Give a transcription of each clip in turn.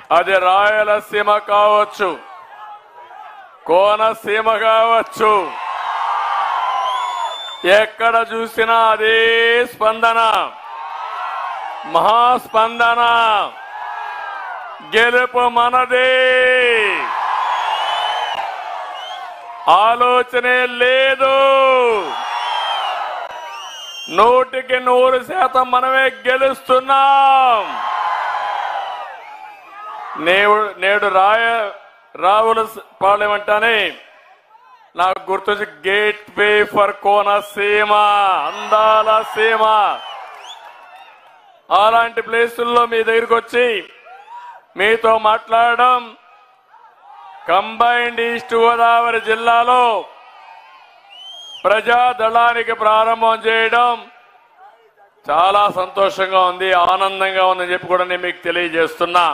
అది రాయలసీమ కావచ్చు కోనసీమ కావచ్చు ఎక్కడ చూసినా అదే స్పందన మహాస్పందన గెలుపు మనదే ఆలోచనే లేదు నూటికి నూరు శాతం మనమే గెలుస్తున్నాం నేడు నేడు రాయ రావుల పార్లమెంటానే నాకు గుర్తొచ్చి గేట్ వే ఫర్ కోనసీమ అందాల సీమ అలాంటి ప్లేసుల్లో మీ దగ్గరికి వచ్చి మీతో మాట్లాడడం కంబైన్డ్ ఈస్ట్ గోదావరి జిల్లాలో ప్రజాదళానికి ప్రారంభం చేయడం చాలా సంతోషంగా ఉంది ఆనందంగా ఉందని చెప్పి కూడా నేను మీకు తెలియజేస్తున్నా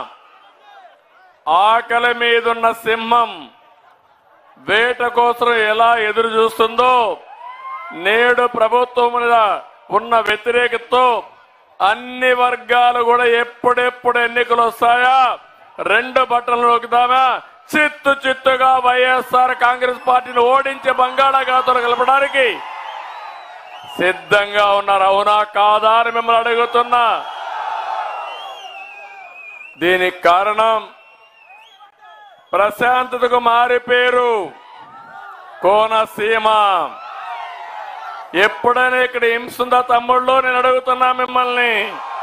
ఆకలి మీదున్న సింహం వేట కోసం ఎలా ఎదురు చూస్తుందో నేడు ప్రభుత్వం మీద ఉన్న వ్యతిరేకతతో అన్ని వర్గాలు కూడా ఎప్పుడెప్పుడు ఎన్నికలు వస్తాయా రెండు బట్టలు నొక్కుదామా చిత్తు చిత్తుగా వైఎస్ఆర్ కాంగ్రెస్ పార్టీని ఓడించి బంగాళాఖాతంలో కలపడానికి సిద్ధంగా ఉన్నారు అవునా కాదా అని మిమ్మల్ని అడుగుతున్నా దీనికి కారణం ప్రశాంతతకు మారి పేరు కోనసీమ ఎప్పుడైనా ఇక్కడ హింసుందా తమ్ముళ్ళు నేను అడుగుతున్నా మిమ్మల్ని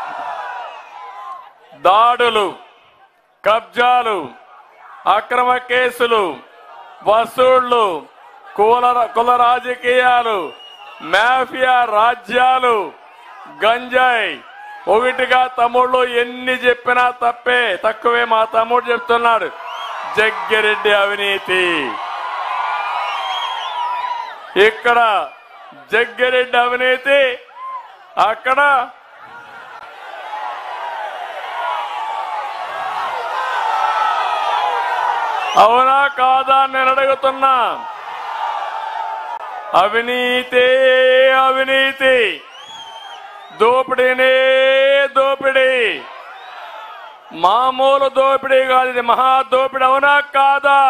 దాడులు కబ్జాలు అక్రమ కేసులు వసూళ్లు కుల కుల రాజకీయాలు మాఫియా రాజ్యాలు గంజాయి ఒకటిగా తమ్ముళ్ళు ఎన్ని చెప్పినా తప్పే తక్కువే మా తమ్ముడు చెప్తున్నాడు జగ్గిరెడ్డి అవినీతి ఇక్కడ జగ్గిరెడ్డి అవినీతి అక్కడ అవునా కాదా అని నేను అడుగుతున్నా అవినీతి అవినీతి దోపిడీనే దోపిడీ మామూలు దోపిడీ కాదు ఇది మహా దోపిడీ అవునా కాదా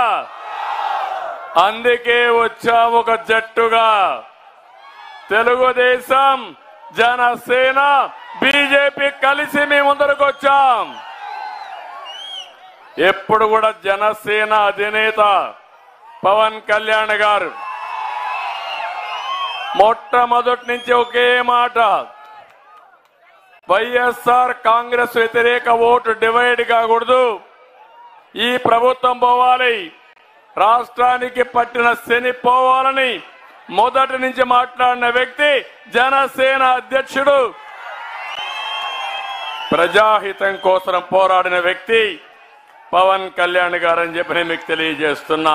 అందుకే వచ్చాం ఒక జట్టుగా తెలుగుదేశం జనసేన బీజేపీ కలిసి మీ ముందరకు వచ్చాం ఎప్పుడు కూడా జనసేన అధినేత పవన్ కళ్యాణ్ గారు మొట్టమొదటి నుంచి ఒకే మాట వైఎస్ఆర్ కాంగ్రెస్ వ్యతిరేక ఓటు డివైడ్ కాకూడదు ఈ ప్రభుత్వం పోవాలి రాష్ట్రానికి పట్టిన శని పోవాలని మొదటి నుంచి మాట్లాడిన వ్యక్తి జనసేన అధ్యక్షుడు ప్రజాహితం కోసం పోరాడిన వ్యక్తి పవన్ కళ్యాణ్ గారని చెప్పి నేను మీకు తెలియజేస్తున్నా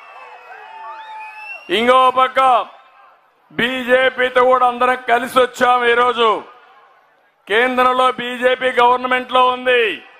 ఇంకో పక్క బీజేపీతో కూడా అందరం కలిసి వచ్చాం ఈరోజు కేంద్రంలో బీజేపీ గవర్నమెంట్ లో ఉంది